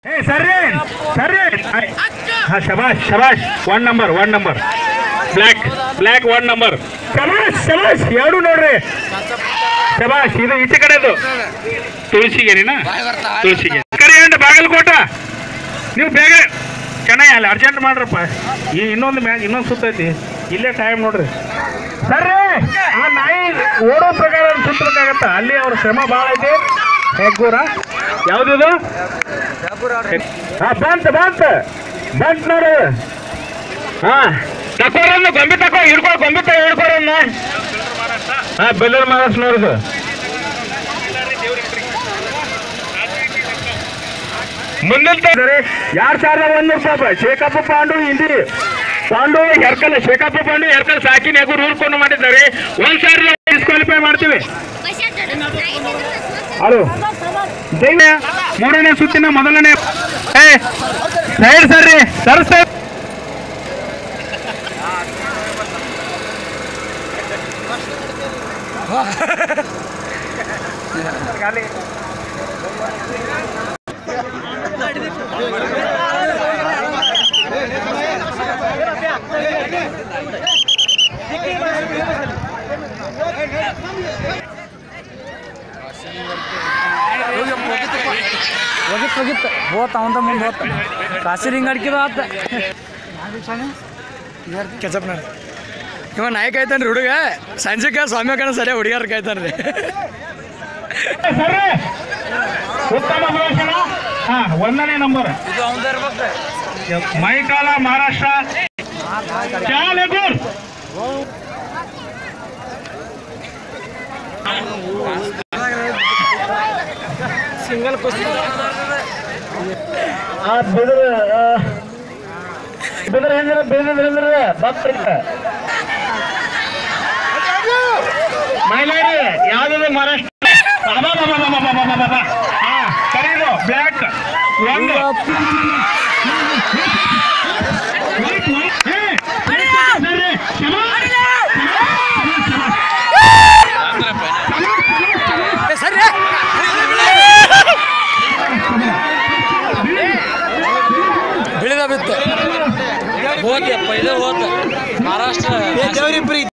ಏ ಸರ್ರಿ ಸರ್ರಿ ಹಾ ಶಬಾಷ್ ಶಬಾಷ್ one number one number black black one number ಶಬಾಷ್ ಶಬಾಷ್ ಎರಡು ನೋಡ್ರಿ ಶಬಾಷ್ ಇದು ಈಚೆ ಕಡೆದು ತುಳಸಿಗೇರಿನಾ ತುಳಸಿಗೆ ಕರಿ ಅಂಡ್ ಬಾಗಲಕೋಟ ನೀವು ಬೇಗ ಚೆನ್ನಾಗಿ ಅಲ್ಲಿ ಅರ್ಜೆಂಟ್ ಮಾಡ್ರಪ್ಪ ಈ ಇನ್ನೊಂದು ಮ್ಯಾಚ್ ಇನ್ನೊಂದು ಸುತ್ತೈತಿ ಇಲ್ಲೇ ಟೈಮ್ ನೋಡ್ರಿ ಸರ್ರಿ ಆ ನಾಯಿ ಓಡೋ ಪ್ರಕಾರ ಸುತ್ತಬೇಕಾಗತ್ತ ಅಲ್ಲಿ ಅವ್ರ ಶ್ರಮ ಭಾಳ ಐತಿ ಹೆಗ್ಗೂರ ಯಾವ್ದಿದು ಹಾ ಬಂತ ಬಂತ ಬಂತ ನೋಡು ಹಾ ತಕೋರನ್ನು ಗೊಂಬೆ ತಕೋ ಹಿಡ್ಕೊ ಗೊಂಬೆ ತಗೋ ಹಿಡ್ಕೊರನ್ನ ಹಾ ಬೆಲ್ಲೂರು ಮಹಾರಾಷ್ಟ್ರ ನೋಡುದು ಮುಂದಿನ ಯಾರು ಸಾವಿರದ ಒಂದೂರು ರೂಪಾಯಿ ಶೇಖಪ್ಪ ಪಾಂಡು ಹಿಂದಿ ಪಾಂಡು ಹೆರ್ಕಲ್ ಶೇಖಪ್ಪ ಪಾಂಡು ಹೆರ್ಕಲ್ ಸಾಕಿ ನೆಗೂರು ಊರ್ಕೊಂಡು ಮಾಡಿದ್ದಾರೆ ಒಂದ್ ಸಾವಿರದ ಡಿಸ್ಕ್ವಾಲಿಫೈ ಮಾಡ್ತೀವಿ ಹಲೋ ದೈವ ಮೂರನೇ ಸುತ್ತಿನ ಮೊದಲನೇ ಏ ಸೈಡ್ ಸರ್ರಿ ಸರ್ ಸರ್ ಹೋಗಿತ್ತು ಹೋಗಿತ್ತು ಹೋತ ಅವಂದ ಮುಂದೆ ಹೋತ ಕಾಸಿ ಹಿಂಗೆ ಅಡ್ಕಿದ ಆತ ಕೆಚಪ್ನ ಇವ ನಾಯಿ ಕಾಯ್ತಾನ್ರಿ ಹುಡುಗ ಸಂಜೆಗೆ ಸ್ವಾಮಿ ಕಣ ಸರಿಯ ಹುಡುಗಿಯರ್ ಕಾಯ್ತಾನ್ರಿ ಸರ್ರಿ ಉತ್ತಮ ಪ್ರದರ್ಶನ ಹಾ ಒಂದನೇ ನಂಬರ್ ಇದು ಅವಂದ ಇರ್ಬೇಕು ಮೈಕಾಲ ಮಹಾರಾಷ್ಟ್ರ ಚಾಲೆಗೂರ್ ಸಿಂಗಲ್ ಕುಸ್ತಿ ಬಿದ್ರ ಬಿದ್ರ ಹೆಂದ್ರ ಬಿದ್ರ ಬಿದ್ರ ಭಕ್ತರಿಗೆ ಮೈಲಾರಿ ಯಾವ್ದು ಮಹಾರಾಷ್ಟ್ರ ಅಬಾಬಾಬಾಬಾಬಾಬಾಬಾಬಾ. ಹಾ ಕರೀದು ಬ್ಲ್ಯಾಕ್ ಒಂದು ಏ, ಸರ್ರಿ, ಶಬಾಷ್. ಸರಿ ಬಿಳಿದ ಬಿತ್ತು ಹೋದ್ಯಪ್ಪ ಇದು ಹೋತ ಮಹಾರಾಷ್ಟ್ರ